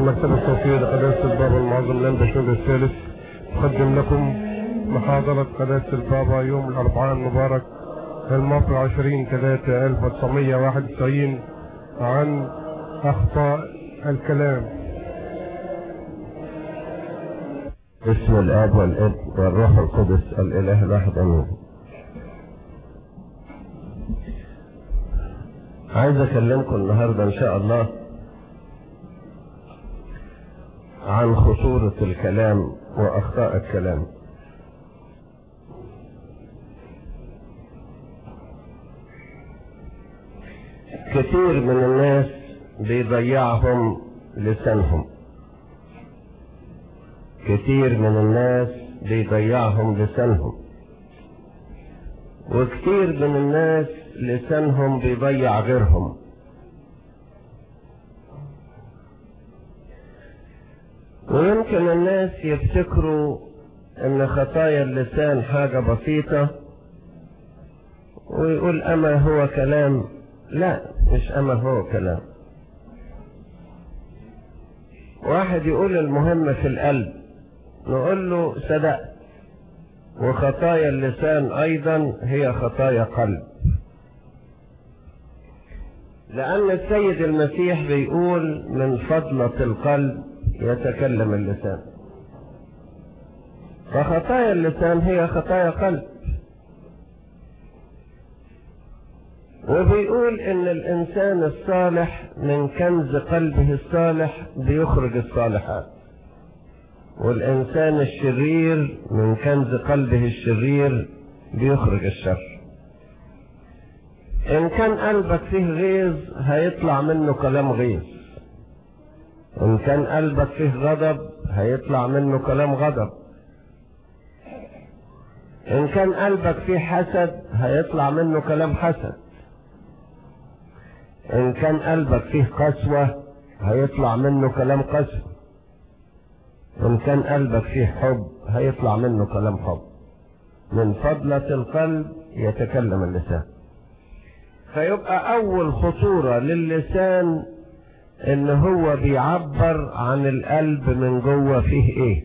المكتب الصوتي لقداسة البابا المعظم لان بشوق الثالث أقدم لكم محاضرة قداسة البابا يوم الأربعاء المبارك الموقع 20 3 1991 عن أخطاء الكلام باسم الاب والابن والروح القدس الاله الواحد امين عايز اكلمكم النهارده ان شاء الله عن خطورة الكلام واخطاء الكلام كثير من الناس بيضيعهم لسانهم كتير من الناس بيضيعهم لسانهم وكتير من الناس لسانهم بيضيع غيرهم ويمكن الناس يفتكروا ان خطايا اللسان حاجة بسيطة ويقول اما هو كلام لا مش اما هو كلام واحد يقول المهم في القلب نقول له صدقت وخطايا اللسان ايضا هي خطايا قلب لان السيد المسيح بيقول من فضلة القلب يتكلم اللسان فخطايا اللسان هي خطايا قلب وبيقول ان الانسان الصالح من كنز قلبه الصالح بيخرج الصالحات والإنسان الشرير من كنز قلبه الشرير بيخرج الشر إن كان قلبك فيه غيظ هيطلع منه كلام غيظ إن كان قلبك فيه غضب هيطلع منه كلام غضب إن كان قلبك فيه حسد هيطلع منه كلام حسد إن كان قلبك فيه قسوة هيطلع منه كلام قسوة إن كان قلبك فيه حب هيطلع منه كلام حب من فضلة القلب يتكلم اللسان فيبقى أول خطورة للسان إن هو بيعبر عن القلب من جوه فيه إيه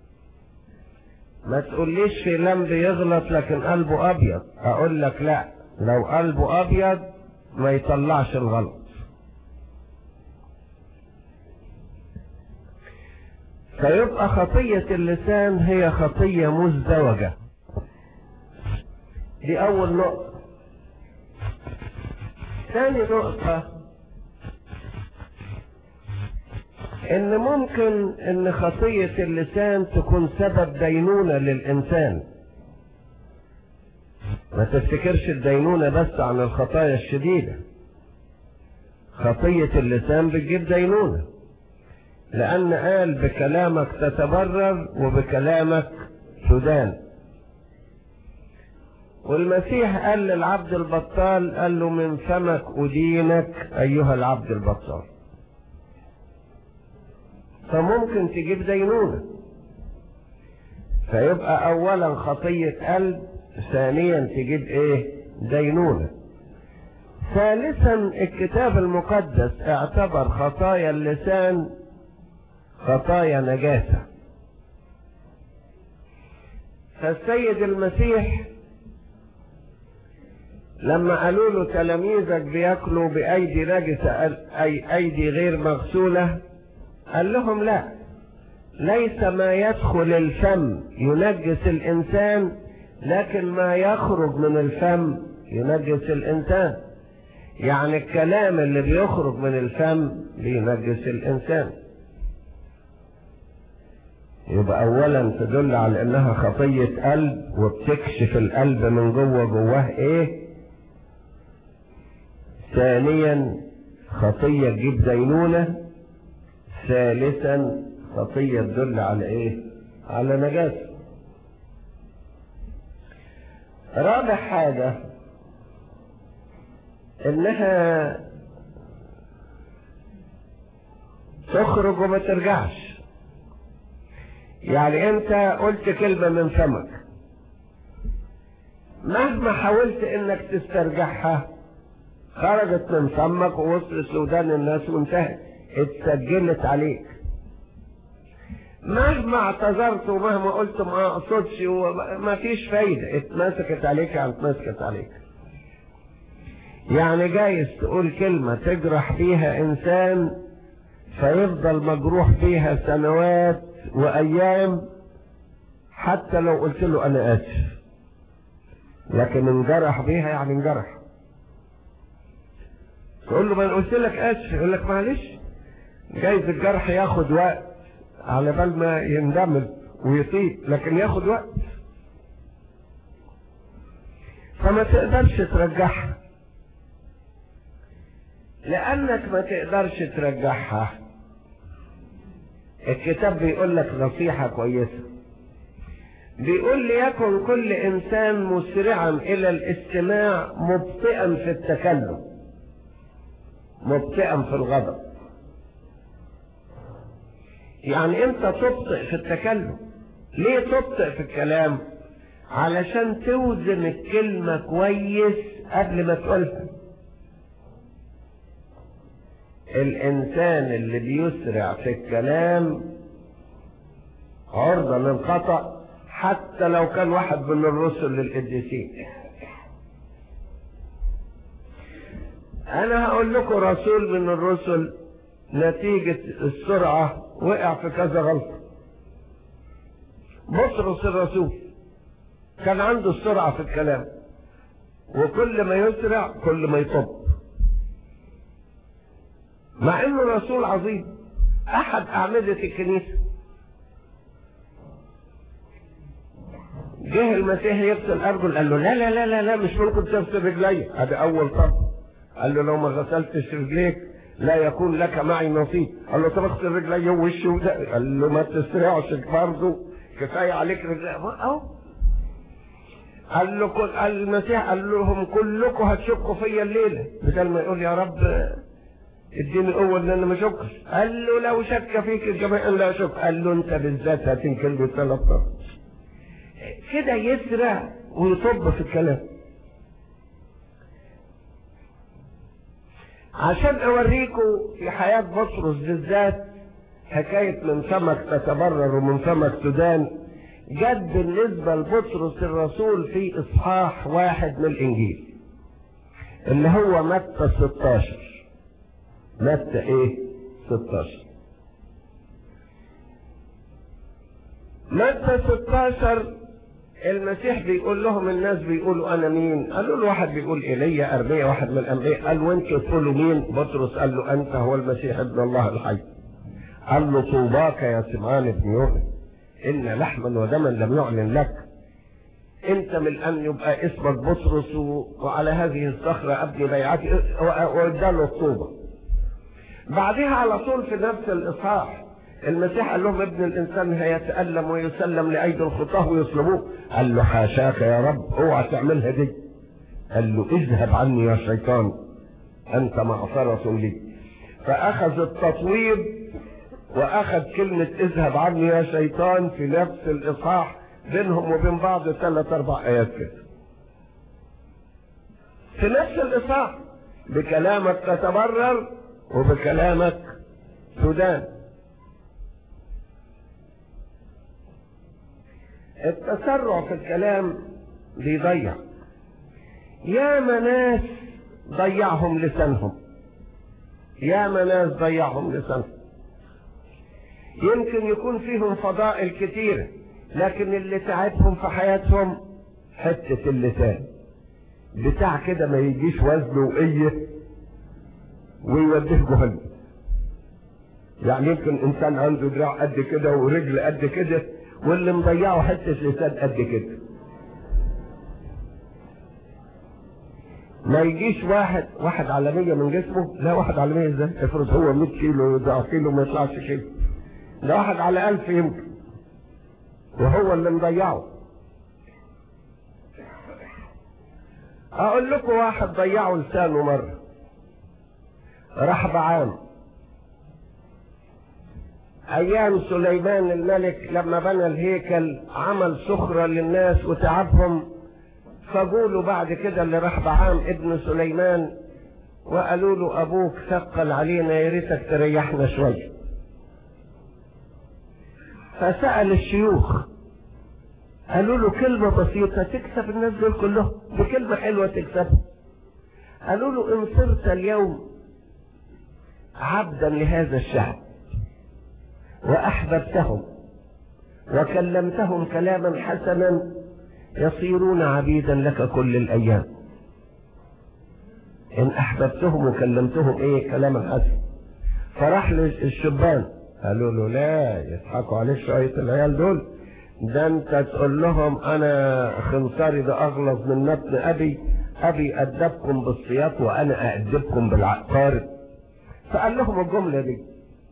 ما تقوليش في لم بيغلط لكن قلبه أبيض أقول لك لا لو قلبه أبيض ما يطلعش الغلط فيبقى خطية اللسان هي خطية مزدوجة دي أول نقطة ثاني نقطة إن ممكن إن خطية اللسان تكون سبب دينونة للإنسان ما تفتكرش الدينونة بس عن الخطايا الشديدة خطية اللسان بتجيب دينونه لأن قال بكلامك تتبرر وبكلامك تدان والمسيح قال للعبد البطال قال له من فمك أدينك أيها العبد البطال فممكن تجيب دينونة فيبقى أولا خطية قلب ثانيا تجيب ايه دينونة ثالثا الكتاب المقدس اعتبر خطايا اللسان خطايا نجاسة فالسيد المسيح لما قالوا له تلاميذك بياكلوا بأيدي نجسة أي أيدي غير مغسولة قال لهم لا ليس ما يدخل الفم ينجس الإنسان لكن ما يخرج من الفم ينجس الإنسان يعني الكلام اللي بيخرج من الفم بينجس الإنسان يبقى اولا تدل على انها خطية قلب وبتكشف القلب من جوه جواه ايه ثانيا خطية تجيب دينونة ثالثا خطية تدل على ايه على نجاسة رابع حاجة انها تخرج وما ترجعش يعني انت قلت كلمة من فمك مهما حاولت انك تسترجعها خرجت من فمك ووصلت لودان الناس وانتهت اتسجلت عليك مهما اعتذرت ومهما قلت ما اقصدش وما فيش فايدة اتمسكت عليك يعني اتمسكت عليك يعني جايز تقول كلمة تجرح بيها انسان فيفضل مجروح فيها سنوات وايام حتى لو قلت له انا اسف لكن انجرح بيها يعني انجرح تقول له ما انا قلت لك اسف يقول لك معلش جايز الجرح ياخد وقت على بال ما يندمج ويطيب لكن ياخد وقت فما تقدرش ترجعها لانك ما تقدرش ترجعها الكتاب بيقول لك نصيحة كويسة بيقول ليكن كل انسان مسرعا الى الاستماع مبطئا في التكلم مبطئا في الغضب يعني انت تبطئ في التكلم ليه تبطئ في الكلام علشان توزن الكلمة كويس قبل ما تقولها الانسان اللي بيسرع في الكلام عرضة للخطأ حتى لو كان واحد من الرسل للقديسين انا هقول لكم رسول من الرسل نتيجة السرعة وقع في كذا غلطة بطرس الرسول كان عنده السرعة في الكلام وكل ما يسرع كل ما يطب مع انه رسول عظيم احد اعمدة الكنيسة جه المسيح يغسل ارجل قال له لا لا لا لا لا مش ممكن تغسل رجلي هذا اول طب قال له لو ما غسلتش رجليك لا يكون لك معي نصيب قال له طب اغسل رجلي ووشي وده قال له ما تسرعش برضه كفايه عليك رجلي اهو قال له كل قال المسيح قال لهم كلكم هتشكوا فيا الليله بدل ما يقول يا رب اديني قوه ان انا ما اشكش قال له لو شك فيك الجميع لا شك قال له انت بالذات هتنكل له ثلاث كده يسرع ويطب في الكلام عشان اوريكم في حياة بطرس بالذات حكاية من فمك تتبرر ومن فمك تدان جد بالنسبة لبطرس الرسول في اصحاح واحد من الانجيل اللي هو متى 16 متى ايه 16 متى 16 المسيح بيقول لهم الناس بيقولوا انا مين قالوا له واحد بيقول ايليا ارميا واحد من الانبياء قال وانتوا تقولوا مين بطرس قال له انت هو المسيح ابن الله الحي قال له طوباك يا سمعان بن يوسف ان لحما ودما لم يعلن لك انت من ان يبقى اسمك بطرس وعلى هذه الصخره ابني بيعتي واداله الطوبه بعدها على طول في نفس الاصحاح المسيح قال لهم ابن الانسان هيتألم ويسلم لايدي الخطاه ويصلبوه قال له حاشاك يا رب اوعى تعملها دي قال له اذهب عني يا شيطان انت معصرة لي فاخذ التطويب واخذ كلمة اذهب عني يا شيطان في نفس الاصحاح بينهم وبين بعض ثلاث اربع ايات كده في نفس الاصحاح بكلامك تتبرر وبكلامك تدان التسرع في الكلام بيضيع يا ناس ضيعهم لسانهم يا ناس ضيعهم لسانهم يمكن يكون فيهم فضائل كتيرة لكن اللي تعبهم في حياتهم حتة اللسان بتاع كده ما يجيش وزنه وقية ويوديه جهنم يعني يمكن انسان عنده دراع قد كده ورجل قد كده واللي مضيعه حته لسان قد كده ما يجيش واحد واحد على 100 من جسمه لا واحد على 100 ازاي افرض هو 100 كيلو يضع كيلو ما يطلعش كيلو ده واحد على 1000 يمكن وهو اللي مضيعه اقول لكم واحد ضيعه لسانه مره راح بعام ايام سليمان الملك لما بنى الهيكل عمل سخرة للناس وتعبهم فقولوا بعد كده اللي راح بعام ابن سليمان وقالوا له ابوك ثقل علينا يا ريتك تريحنا شويه فسأل الشيوخ قالوا له كلمة بسيطة تكسب الناس دول كلهم بكلمة حلوة تكسبها قالوا له إن صرت اليوم عبدا لهذا الشعب وأحببتهم وكلمتهم كلاما حسنا يصيرون عبيدا لك كل الأيام إن أحببتهم وكلمتهم إيه كلاما حسنا فراح للشبان قالوا له لا يضحكوا عليك شوية العيال دول ده انت تقول لهم انا خنصري ده اغلظ من متن ابي ابي ادبكم بالسياط وانا اادبكم بالعقارب فقال لهم الجملة دي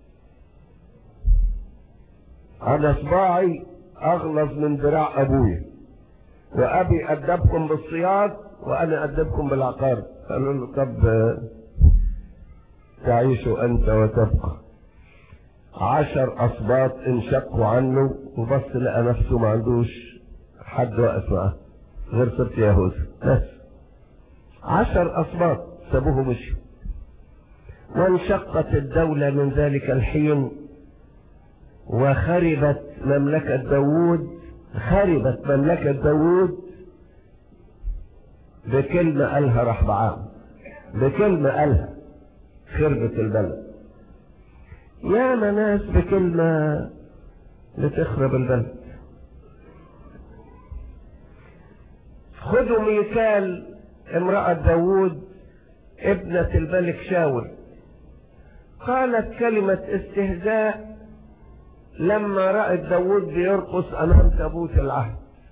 انا صباعي اغلظ من ذراع ابويا وابي ادبكم بالسياط وانا ادبكم بالعقارب قالوا له طب تعيش انت وتبقى عشر اسباط انشقوا عنه وبص لقى نفسه ما عندوش حد واقف معاه غير سبت يهوذا بس عشر اسباط سابوه مشي وانشقت الدولة من ذلك الحين وخربت مملكة داوود خربت مملكة داوود بكلمة قالها رحبعام بكلمة قالها خربت البلد يا ناس بكلمة لتخرب البلد خذوا ميكال امرأة داوود ابنة الملك شاول قالت كلمة استهزاء لما رأت داوود بيرقص أمام تابوت العهد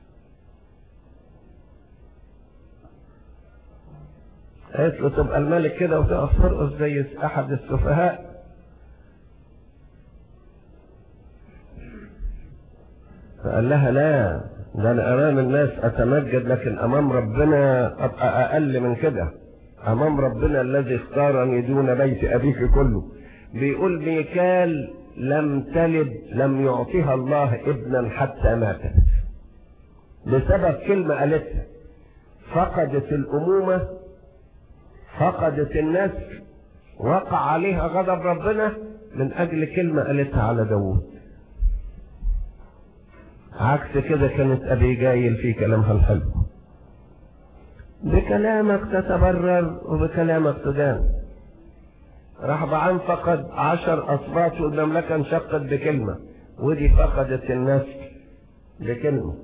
قالت له تبقى الملك كده وتقف ترقص زي أحد السفهاء فقال لها لا ده انا امام الناس اتمجد لكن امام ربنا ابقى اقل من كده امام ربنا الذي اختارني دون بيت ابيك كله بيقول ميكال لم تلد لم يعطيها الله ابنا حتى ماتت بسبب كلمة قالتها فقدت الأمومة فقدت النسل وقع عليها غضب ربنا من أجل كلمة قالتها على داوود عكس كده كانت أبي جايل في كلامها الحلو بكلامك تتبرر وبكلامك تدان رحبعان فقد عشر أصباط والمملكة انشقت بكلمة ودي فقدت النسل بكلمة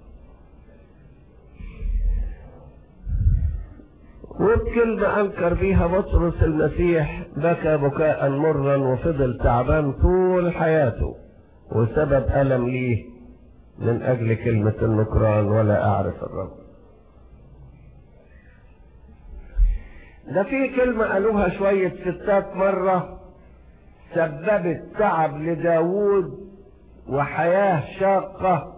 وبكلمة أنكر بيها بطرس المسيح بكى بكاء مرا وفضل تعبان طول حياته وسبب ألم ليه من أجل كلمة النكران ولا أعرف الرب ده في كلمة قالوها شوية ستات مرة سببت تعب لداوود وحياة شاقة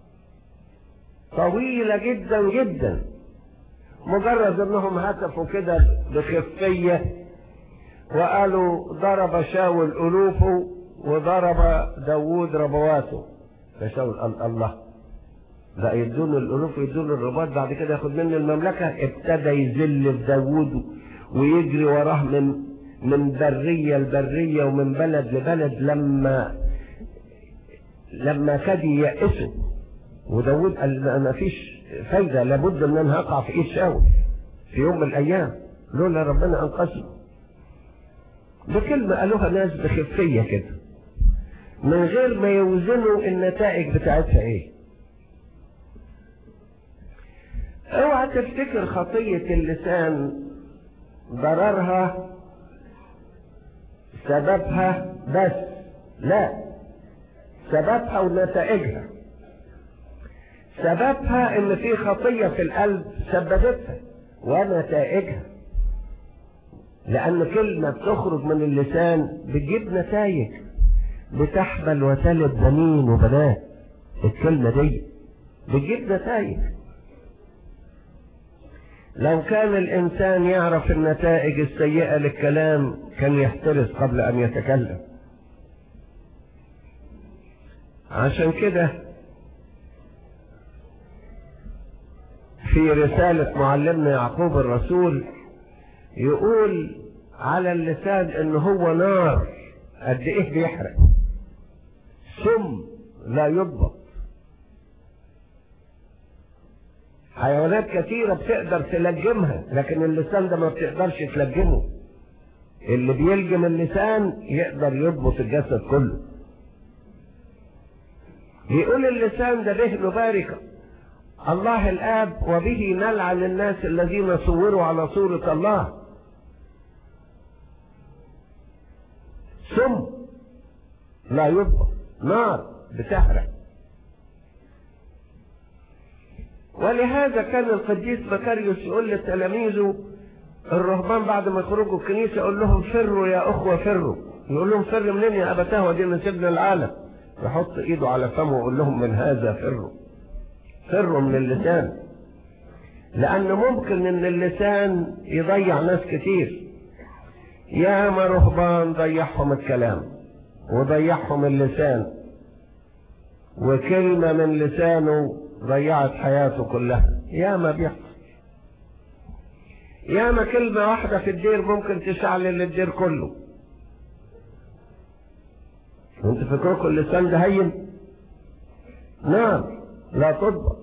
طويلة جدا جدا مجرد انهم هتفوا كده بخفية وقالوا ضرب شاول ألوفه وضرب داوود ربواته فشاول قال الله بقى يدون الألوف يدون الرباط بعد كده ياخد منه المملكة ابتدى يذل في داوود ويجري وراه من من برية لبرية ومن بلد لبلد لما لما كاد ييأسوا وداود قال ما فيش فايدة لابد ان انا هقع في ايد شاول في يوم من الايام لولا ربنا انقذني بكلمة قالوها ناس بخفية كده من غير ما يوزنوا النتائج بتاعتها ايه اوعى تفتكر خطية اللسان ضررها سببها بس لا سببها ونتائجها سببها ان في خطية في القلب سببتها ونتائجها لان كلمة بتخرج من اللسان بتجيب نتائج بتحمل وتلد بنين وبنات الكلمة دي بتجيب نتائج لو كان الإنسان يعرف النتائج السيئة للكلام كان يحترس قبل أن يتكلم عشان كده في رسالة معلمنا يعقوب الرسول يقول على اللسان ان هو نار قد ايه بيحرق سم لا يضبط حيوانات كثيرة بتقدر تلجمها لكن اللسان ده ما بتقدرش تلجمه اللي بيلجم اللسان يقدر يضبط الجسد كله بيقول اللسان ده به نبارك الله الآب وبه نلعن الناس الذين صوروا على صورة الله سم لا يضبط نار بتحرق ولهذا كان القديس بكاريوس يقول لتلاميذه الرهبان بعد ما يخرجوا الكنيسة يقول لهم فروا يا أخوة فروا يقول لهم فر منين يا أبتاه ودي من سجن العالم يحط إيده على فمه ويقول لهم من هذا فروا فروا من اللسان لأن ممكن إن اللسان يضيع ناس كتير ياما رهبان ضيعهم الكلام وضيعهم اللسان وكلمة من لسانه ضيعت حياته كلها ياما بيحصل ياما كلمة واحدة في الدير ممكن تشعل الدير كله انت فكركم اللسان ده هين نعم لا تضبط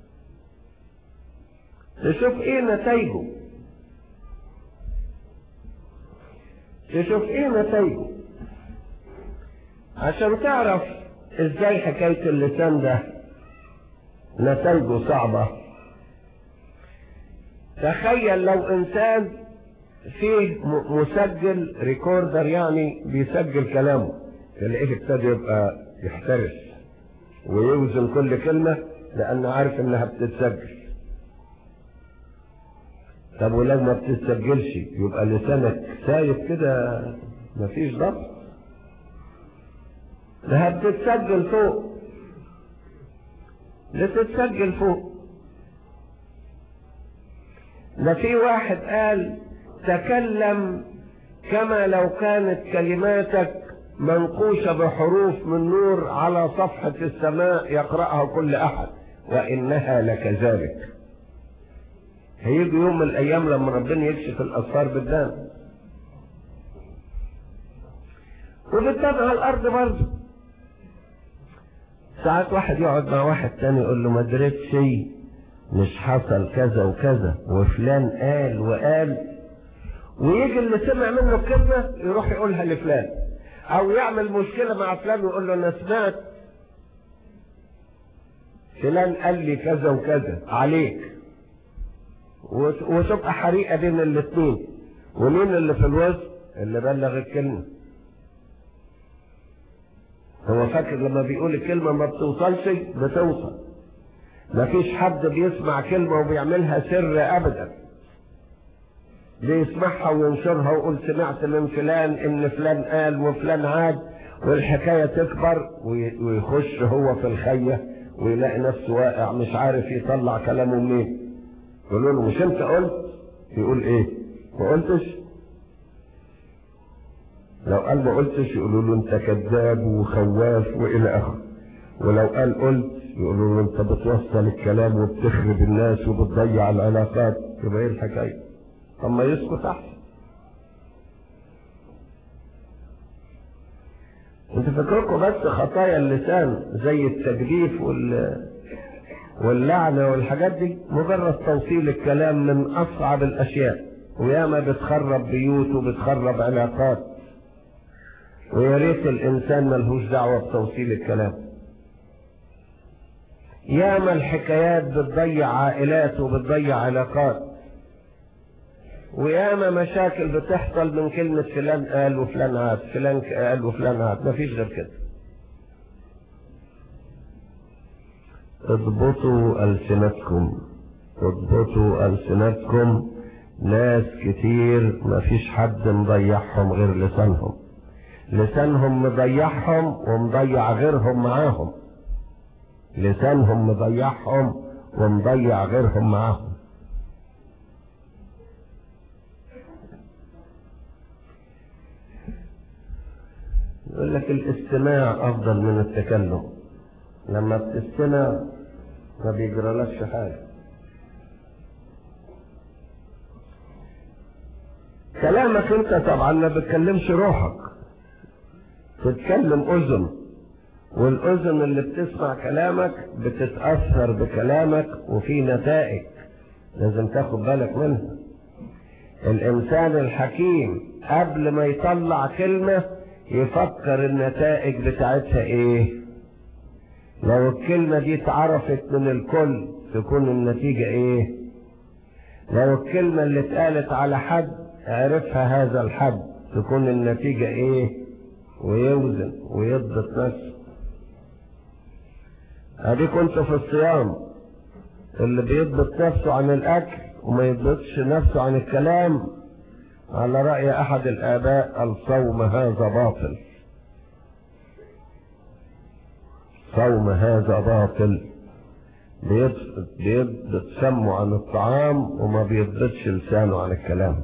تشوف ايه نتائجه تشوف ايه نتائجه عشان تعرف ازاي حكاية اللسان ده نتائجه صعبة تخيل لو انسان فيه مسجل ريكوردر يعني بيسجل كلامه تلاقيه ابتدى يبقى يحترس ويوزن كل كلمة لأنه عارف إنها بتتسجل طب ولو ما بتتسجلش يبقى لسانك سايب كده مفيش ضبط ده بتتسجل فوق بتتسجل فوق ده في واحد قال تكلم كما لو كانت كلماتك منقوشة بحروف من نور على صفحة السماء يقرأها كل أحد وإنها لكذلك هيجي يوم من الأيام لما ربنا يكشف الأسفار بالدم وبالدم على الأرض برضه ساعات واحد يقعد مع واحد تاني يقول له ما دريتش مش حصل كذا وكذا وفلان قال وقال ويجي اللي سمع منه الكلمة يروح يقولها لفلان او يعمل مشكلة مع فلان ويقول له انا سمعت فلان قال لي كذا وكذا عليك وتبقى حريقة بين الاثنين ومين اللي في الوسط اللي بلغ الكلمة هو فاكر لما بيقول الكلمة ما بتوصلش بتوصل مفيش حد بيسمع كلمة وبيعملها سر ابدا بيسمعها وينشرها ويقول سمعت من فلان ان فلان قال وفلان عاد والحكاية تكبر ويخش هو في الخية ويلاقي نفسه واقع مش عارف يطلع كلامه منين يقولوا له مش انت قلت يقول ايه ما قلتش لو قال ما قلتش يقولوا له انت كذاب وخواف والى اخره ولو قال قلت يقولوا له انت بتوصل الكلام وبتخرب الناس وبتضيع العلاقات يبقى ايه الحكايه طب ما يسكت احسن انت فاكركم بس خطايا اللسان زي التجديف وال واللعنة والحاجات دي مجرد توصيل الكلام من أصعب الأشياء وياما بتخرب بيوت وبتخرب علاقات ويا ريت الإنسان ملهوش دعوة بتوصيل الكلام ياما الحكايات بتضيع عائلات وبتضيع علاقات وياما مشاكل بتحصل من كلمة فلان قال وفلان عاد فلان قال وفلان عاد مفيش غير كده اضبطوا ألسنتكم اضبطوا ألسنتكم ناس كتير مفيش حد مضيعهم غير لسانهم لسانهم مضيعهم ومضيع غيرهم معاهم لسانهم مضيعهم ومضيع غيرهم معاهم يقول لك الاستماع افضل من التكلم لما بتستمع ما بيجرالكش حاجه كلامك انت طبعا ما بتكلمش روحك تتكلم اذن والأذن اللي بتسمع كلامك بتتأثر بكلامك وفي نتائج لازم تاخد بالك منها الإنسان الحكيم قبل ما يطلع كلمة يفكر النتائج بتاعتها إيه لو الكلمة دي اتعرفت من الكل تكون النتيجة إيه لو الكلمة اللي اتقالت على حد عرفها هذا الحد تكون النتيجة إيه ويوزن ويضبط نفسه ادي كنت في الصيام اللي بيضبط نفسه عن الاكل وما يضبطش نفسه عن الكلام على رأي احد الاباء الصوم هذا باطل صوم هذا باطل بيضبط بيضبط سمه عن الطعام وما بيضبطش لسانه عن الكلام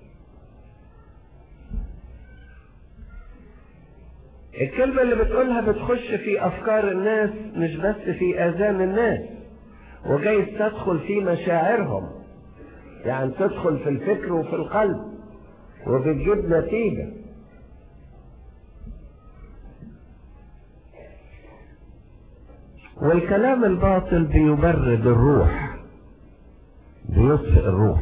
الكلمة اللي بتقولها بتخش في أفكار الناس مش بس في آذان الناس وجايز تدخل في مشاعرهم يعني تدخل في الفكر وفي القلب وبتجيب نتيجة والكلام الباطل بيبرد الروح بيطفئ الروح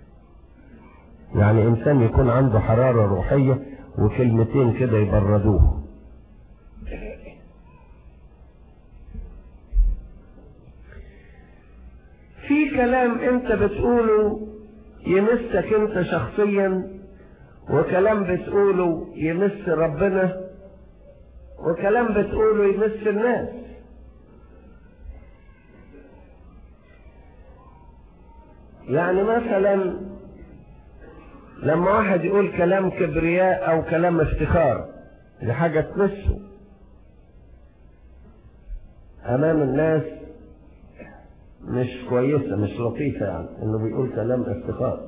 يعني إنسان يكون عنده حرارة روحية وكلمتين كده يبردوه في كلام انت بتقوله يمسك انت شخصيا وكلام بتقوله يمس ربنا وكلام بتقوله يمس الناس يعني مثلا لما واحد يقول كلام كبرياء او كلام افتخار دي حاجة تمسه امام الناس مش كويسة مش لطيفة يعني انه بيقول كلام افتخار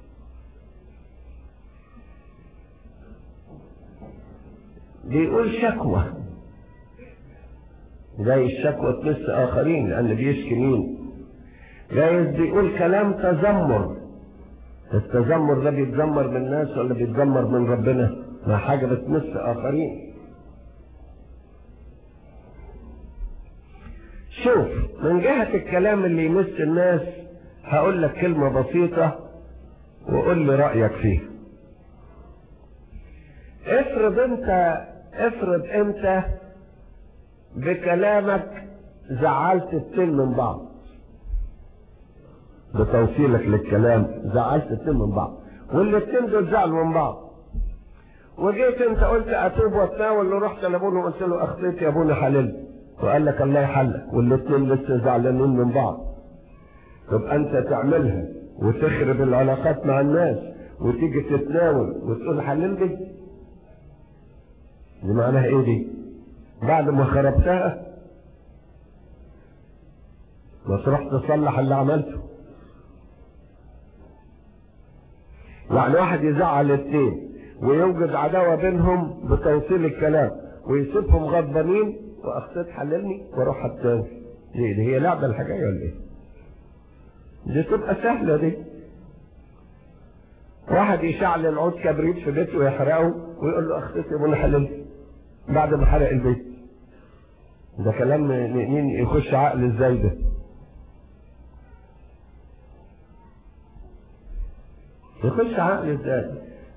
بيقول شكوى زي الشكوى تمس اخرين لان بيشكي مين جايز بيقول كلام تذمر التذمر ده بيتذمر من الناس ولا بيتذمر من ربنا ما حاجة بتمس اخرين شوف من جهة الكلام اللي يمس الناس هقول لك كلمة بسيطة وقول لي رأيك فيها افرض انت افرض انت بكلامك زعلت اتنين من بعض بتوصيلك للكلام زعلت اتنين من بعض والاتنين دول زعلوا من بعض وجيت انت قلت اتوب واتناول ورحت لابونا وقلت له اخطيت يا ابونا حللني وقال لك الله يحلك والاتنين لسه زعلانين من بعض تبقى انت تعملها وتخرب العلاقات مع الناس وتيجي تتناول وتقول حلل دي دي معناها ايه دي بعد ما خربتها ما تروح تصلح اللي عملته يعني واحد يزعل اتنين ويوجد عداوة بينهم بتوصيل الكلام ويسيبهم غضبانين واخطيت حللني واروح اتناول دي, دي هي لعبة الحكاية ولا ايه دي تبقى سهلة دي واحد يشعل عود كبريت في بيته ويحرقه ويقول له اخطيت يا ابونا حللني بعد ما حرق البيت ده كلام مين يخش عقل ازاي ده يخش عقل ازاي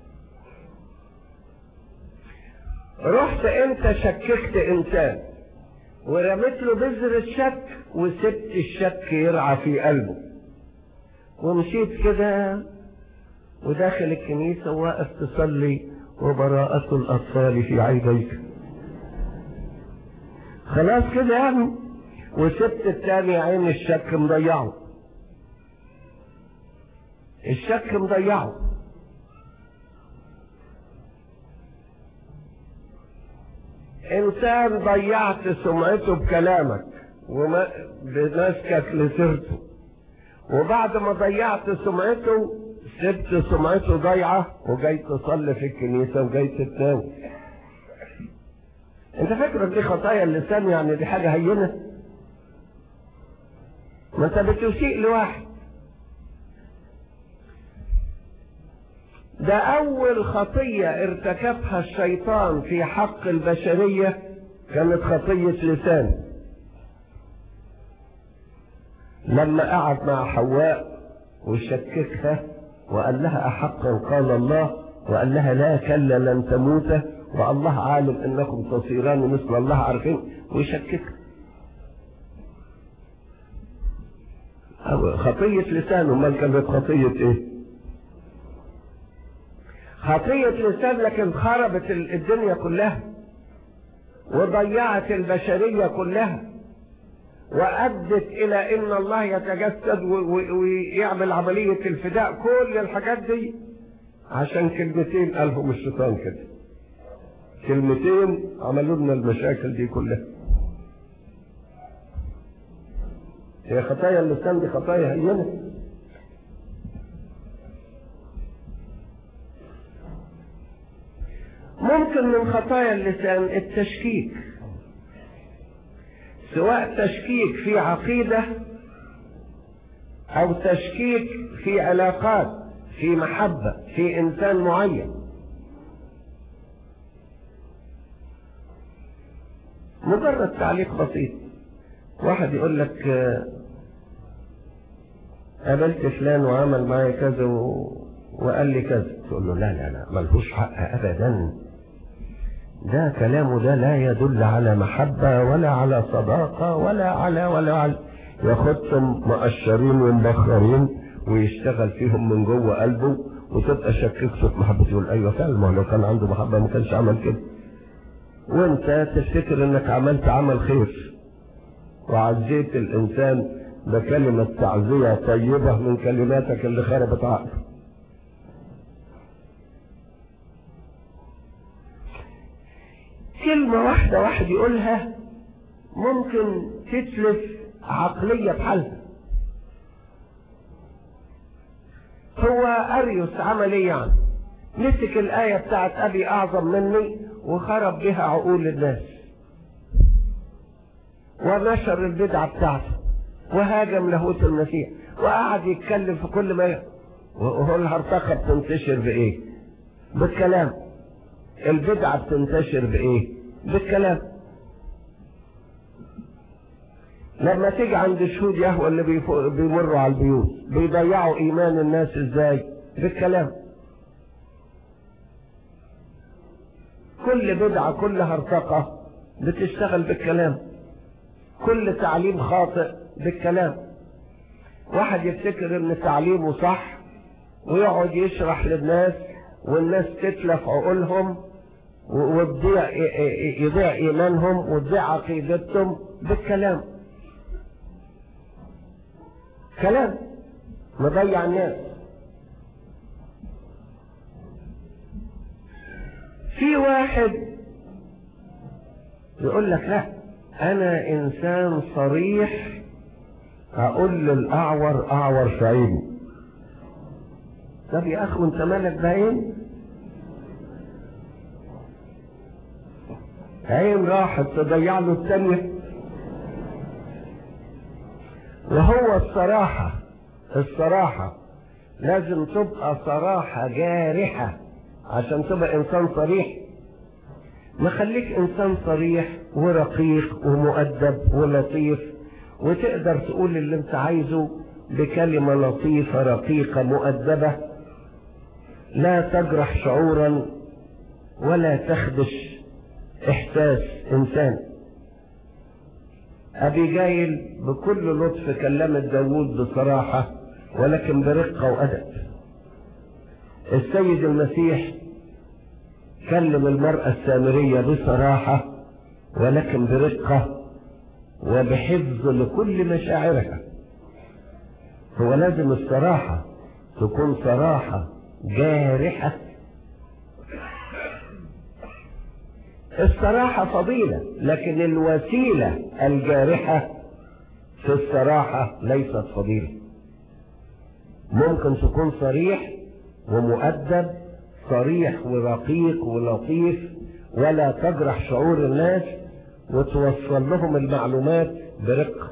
رحت انت شككت انسان ورميت له بذر الشك وسبت الشك يرعى في قلبه ومشيت كده وداخل الكنيسة واقف تصلي وبراءة الأطفال في عينيك خلاص كده يعني وسبت التاني عين الشك مضيعه الشك مضيعه انسان ضيعت سمعته بكلامك وما بمسكك لسيرته وبعد ما ضيعت سمعته سبت سمعته ضايعه وجاي تصلي في الكنيسه وجاي تتناول انت فاكر دي خطايا اللسان يعني دي حاجه هينه ما انت بتسيء لواحد ده أول خطية ارتكبها الشيطان في حق البشرية كانت خطية لسان لما قعد مع حواء وشككها وقال لها أحقا قال الله وقال لها لا كلا لن تموت والله عالم انكم تصيران مثل الله عارفين ويشككها خطية لسان امال كانت خطية ايه خطية لسان لكن خربت الدنيا كلها وضيعت البشرية كلها وأدت إلى إن الله يتجسد ويعمل عملية الفداء كل الحاجات دي عشان كلمتين قالهم الشيطان كده كلمتين عملوا لنا المشاكل دي كلها هي خطايا اللسان دي خطايا هينه ممكن من خطايا اللسان التشكيك سواء تشكيك في عقيدة أو تشكيك في علاقات في محبة في إنسان معين مجرد تعليق بسيط واحد يقول لك قابلت فلان وعمل معايا كذا و... وقال لي كذا تقول له لا لا لا ملهوش حق ابدا ده كلامه ده لا يدل على محبة ولا على صداقة ولا على ولا على ياخدهم مقشرين ومبخرين ويشتغل فيهم من جوه قلبه وتبقى شككته في محبته يقول ايوه فعلا ما لو كان عنده محبة ما كانش عمل كده وانت تفتكر انك عملت عمل خير وعزيت الانسان بكلمة تعزية طيبة من كلماتك اللي خربت عقله كلمة واحدة واحد يقولها ممكن تتلف عقلية بحالها هو أريوس عمل ايه يعني مسك الآية بتاعت أبي أعظم مني وخرب بها عقول الناس ونشر البدعة بتاعته وهاجم لاهوت المسيح وقعد يتكلم في كل ما وهو الهرطقة بتنتشر بإيه؟ بالكلام البدعة بتنتشر بإيه؟ بالكلام لما تيجي عند شهود يهوى اللي بيمروا على البيوت بيضيعوا إيمان الناس إزاي؟ بالكلام كل بدعة كل هرطقة بتشتغل بالكلام كل تعليم خاطئ بالكلام واحد يفتكر ان تعليمه صح ويقعد يشرح للناس والناس تتلف عقولهم وتضيع يضيع ايمانهم وتضيع عقيدتهم بالكلام كلام مضيع الناس في واحد يقول لك لا انا انسان صريح اقول للاعور اعور في عيني طب يا اخ وانت مالك بعين عين راحت تضيع له الثانية وهو الصراحة الصراحة لازم تبقى صراحة جارحة عشان تبقى انسان صريح ما خليك انسان صريح ورقيق ومؤدب ولطيف وتقدر تقول اللي انت عايزه بكلمة لطيفة رقيقة مؤدبة لا تجرح شعورا ولا تخدش احساس انسان ابي جايل بكل لطف كلمت داوود بصراحة ولكن برقة وادب السيد المسيح كلم المرأة السامرية بصراحة ولكن برقة وبحفظ لكل مشاعرها هو لازم الصراحة تكون صراحة جارحة الصراحة فضيلة لكن الوسيلة الجارحة في الصراحة ليست فضيلة ممكن تكون صريح ومؤدب صريح ورقيق ولطيف ولا تجرح شعور الناس وتوصل لهم المعلومات برقة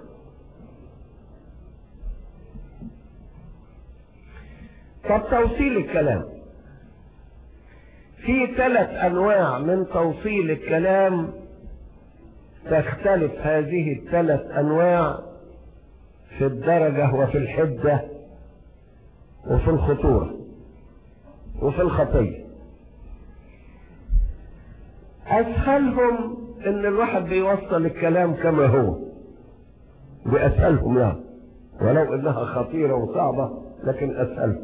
طب توصيل الكلام في ثلاث انواع من توصيل الكلام تختلف هذه الثلاث أنواع في الدرجة وفي الحدة وفي الخطورة وفي الخطية أسهلهم إن الواحد بيوصل الكلام كما هو بأسهلهم لا ولو إنها خطيرة وصعبة لكن أسهلهم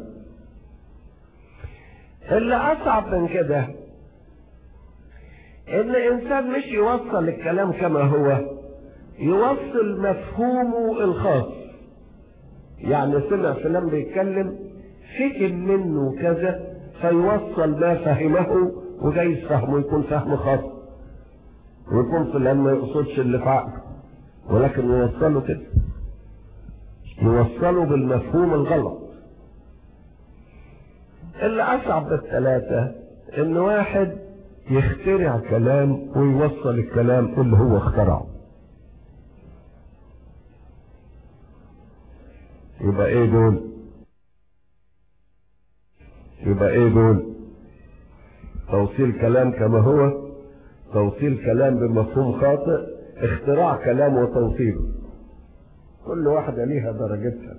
اللي أصعب من كده إن الإنسان مش يوصل الكلام كما هو يوصل مفهومه الخاص يعني سمع فلان بيتكلم فهم منه كذا فيوصل ما فهمه وجايز فهمه يكون فهم خاص ويكون فلان ما يقصدش اللي في عقله ولكن يوصله كده يوصله بالمفهوم الغلط اللي اصعب بالثلاثة ان واحد يخترع كلام ويوصل الكلام اللي هو اخترعه يبقى ايه دول يبقى ايه دول توصيل كلام كما هو توصيل كلام بمفهوم خاطئ اختراع كلام وتوصيله كل واحدة ليها درجتها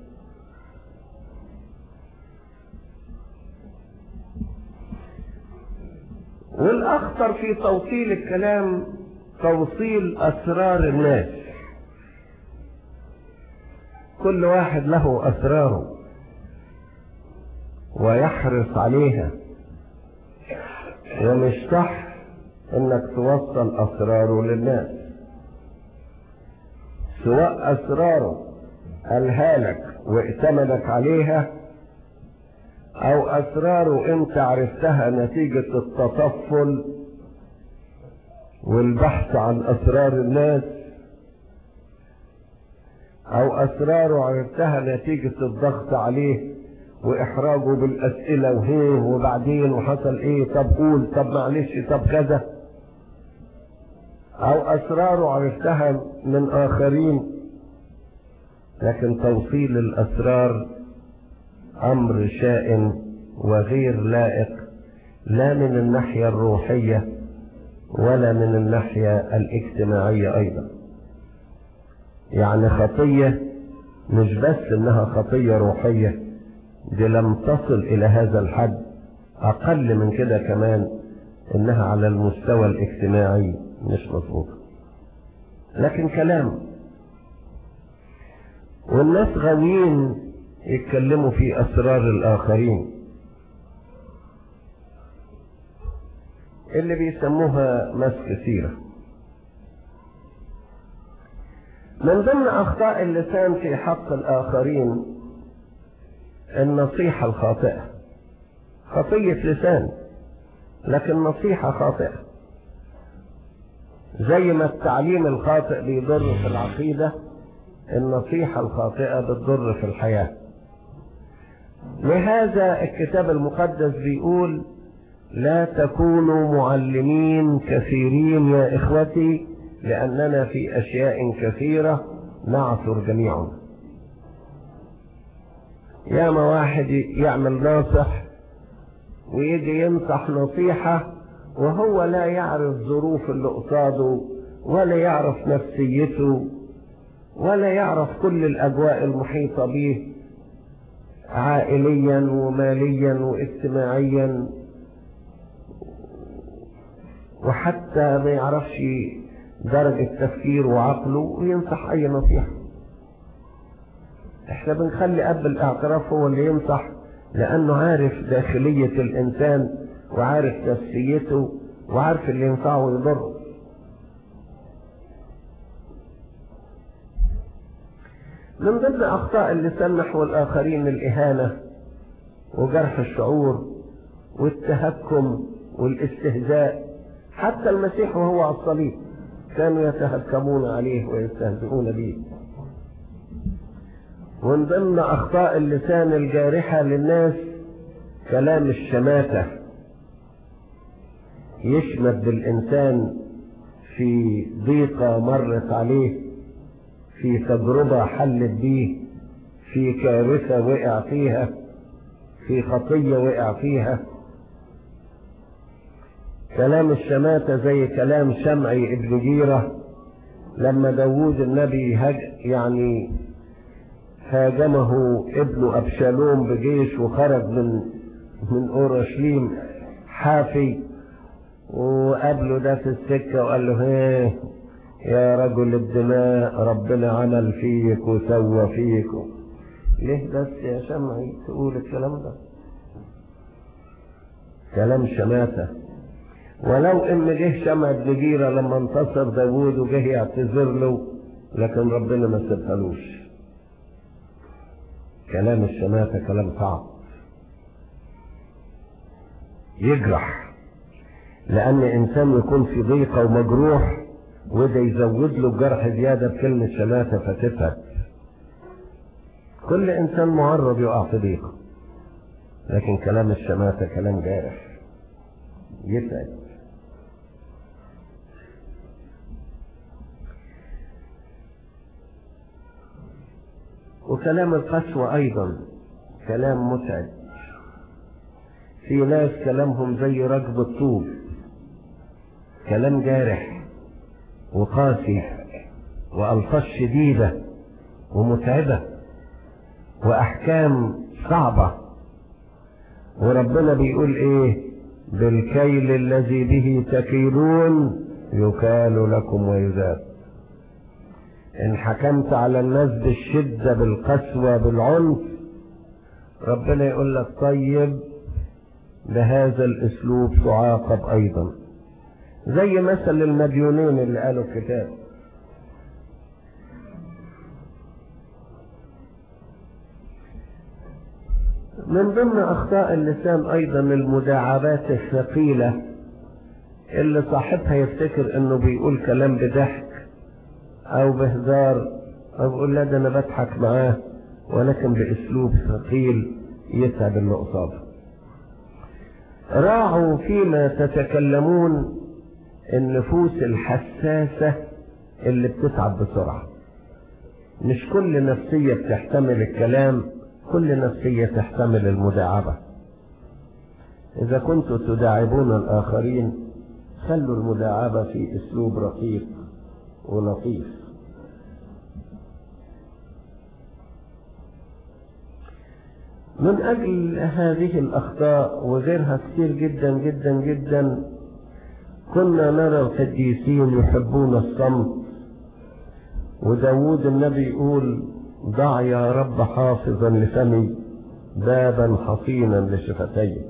والأخطر في توصيل الكلام توصيل أسرار الناس كل واحد له أسراره ويحرص عليها ومش صح انك توصل اسراره للناس سواء اسراره قالها لك وائتمنك عليها او اسراره انت عرفتها نتيجة التطفل والبحث عن اسرار الناس او اسراره عرفتها نتيجة الضغط عليه واحراجه بالاسئلة وهيه وبعدين وحصل ايه طب قول طب معلش طب كذا او اسراره عرفتها من اخرين لكن توصيل الاسرار امر شائن وغير لائق لا من الناحية الروحية ولا من الناحية الاجتماعية ايضا يعني خطية مش بس انها خطية روحية دي لم تصل الى هذا الحد اقل من كده كمان انها على المستوى الاجتماعي مش مظبوطة لكن كلام والناس غاويين يتكلموا في اسرار الاخرين اللي بيسموها مسك سيرة من ضمن اخطاء اللسان في حق الاخرين النصيحة الخاطئة خطية لسان لكن نصيحة خاطئة زي ما التعليم الخاطئ بيضر في العقيدة النصيحة الخاطئة بتضر في الحياة لهذا الكتاب المقدس بيقول لا تكونوا معلمين كثيرين يا إخوتي لأننا في أشياء كثيرة نعثر جميعا ياما واحد يعمل ناصح ويجي ينصح نصيحة وهو لا يعرف ظروف اللي قصاده ولا يعرف نفسيته ولا يعرف كل الأجواء المحيطة به عائليا وماليا واجتماعيا وحتى ما يعرفش درجة تفكير وعقله وينصح أي نصيحة احنا بنخلي أب الاعتراف هو اللي ينصح لأنه عارف داخلية الإنسان وعارف نفسيته وعارف اللي ينفعه ويضره من ضمن أخطاء اللسان نحو الآخرين الإهانة وجرح الشعور والتهكم والاستهزاء حتى المسيح وهو على الصليب كانوا يتهكمون عليه ويستهزئون به ومن ضمن أخطاء اللسان الجارحة للناس كلام الشماتة يشمت بالإنسان في ضيقة مرت عليه في تجربة حلت بيه في كارثة وقع فيها في خطية وقع فيها كلام الشماتة زي كلام شمعي ابن جيرة لما داوود النبي هج يعني هاجمه ابنه أبشالوم بجيش وخرج من من أورشليم حافي وقابله ده في السكة وقال له هيه يا رجل الدماء ربنا عمل فيك وسوى فيك ليه بس يا شمعي تقول الكلام ده كلام شماتة ولو ان جه شمع بن جيرة لما انتصر داوود وجه يعتذر له لكن ربنا ما سبهالوش كلام الشماتة كلام صعب يجرح لأن إنسان يكون في ضيقة ومجروح وده يزود له الجرح زيادة بكلمة شماتة فتفهد كل إنسان معرض يقع في ضيقة لكن كلام الشماتة كلام جارح يتعب وكلام القسوة أيضا كلام متعب في ناس كلامهم زي ركب الطوب كلام جارح وقاسي وألفاظ شديدة ومتعبة وأحكام صعبة وربنا بيقول إيه بالكيل الذي به تكيلون يكال لكم ويزاد إن حكمت على الناس بالشدة بالقسوة بالعنف ربنا يقول لك طيب بهذا الاسلوب تعاقب ايضا زي مثل المديونين اللي قالوا الكتاب من ضمن اخطاء اللسان ايضا المداعبات الثقيله اللي صاحبها يفتكر انه بيقول كلام بضحك او بهزار او بيقول لا ده انا بضحك معاه ولكن باسلوب ثقيل يتعب اللي قصاده راعوا فيما تتكلمون النفوس الحساسة اللي بتتعب بسرعة مش كل نفسية بتحتمل الكلام كل نفسية تحتمل المداعبة إذا كنتم تداعبون الآخرين خلوا المداعبة في أسلوب رقيق ولطيف من أجل هذه الأخطاء وغيرها كثير جدا جدا جدا كنا نرى القديسين يحبون الصمت وداود النبي يقول ضع يا رب حافظا لفمي بابا حصينا لشفتي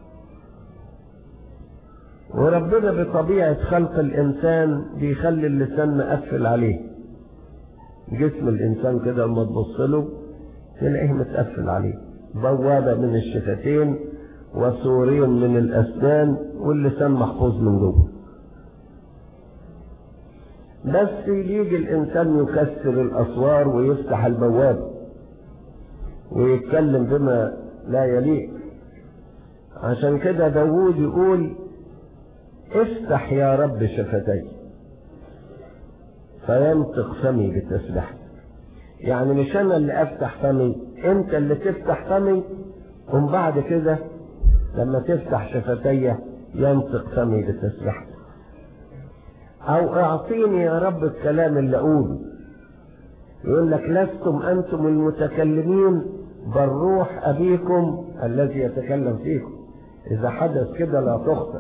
وربنا بطبيعة خلق الإنسان بيخلي اللسان مقفل عليه جسم الإنسان كده لما تبص له تلاقيه متقفل عليه بوابة من الشفتين وسورين من الأسنان واللسان محفوظ من جوه بس يجي الإنسان يكسر الأسوار ويفتح البوابة ويتكلم بما لا يليق عشان كده داوود يقول افتح يا رب شفتي فينطق فمي بتسبحتك يعني مش انا اللي افتح فمي انت اللي تفتح فمي ومن بعد كده لما تفتح شفتي ينطق فمي بتسبحتك او اعطيني يا رب الكلام اللي اقوله يقول لك لستم انتم المتكلمين بل روح ابيكم الذي يتكلم فيكم اذا حدث كده لا تخطئ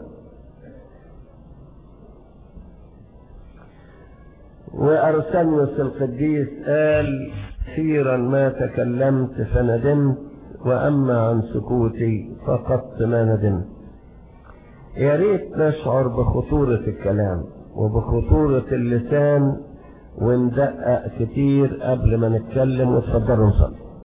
وارسنيوس القديس قال كثيرا ما تكلمت فندمت واما عن سكوتي فقدت ما ندمت يا ريت نشعر بخطورة الكلام وبخطورة اللسان وندقق كتير قبل ما نتكلم وتفضلوا نصلي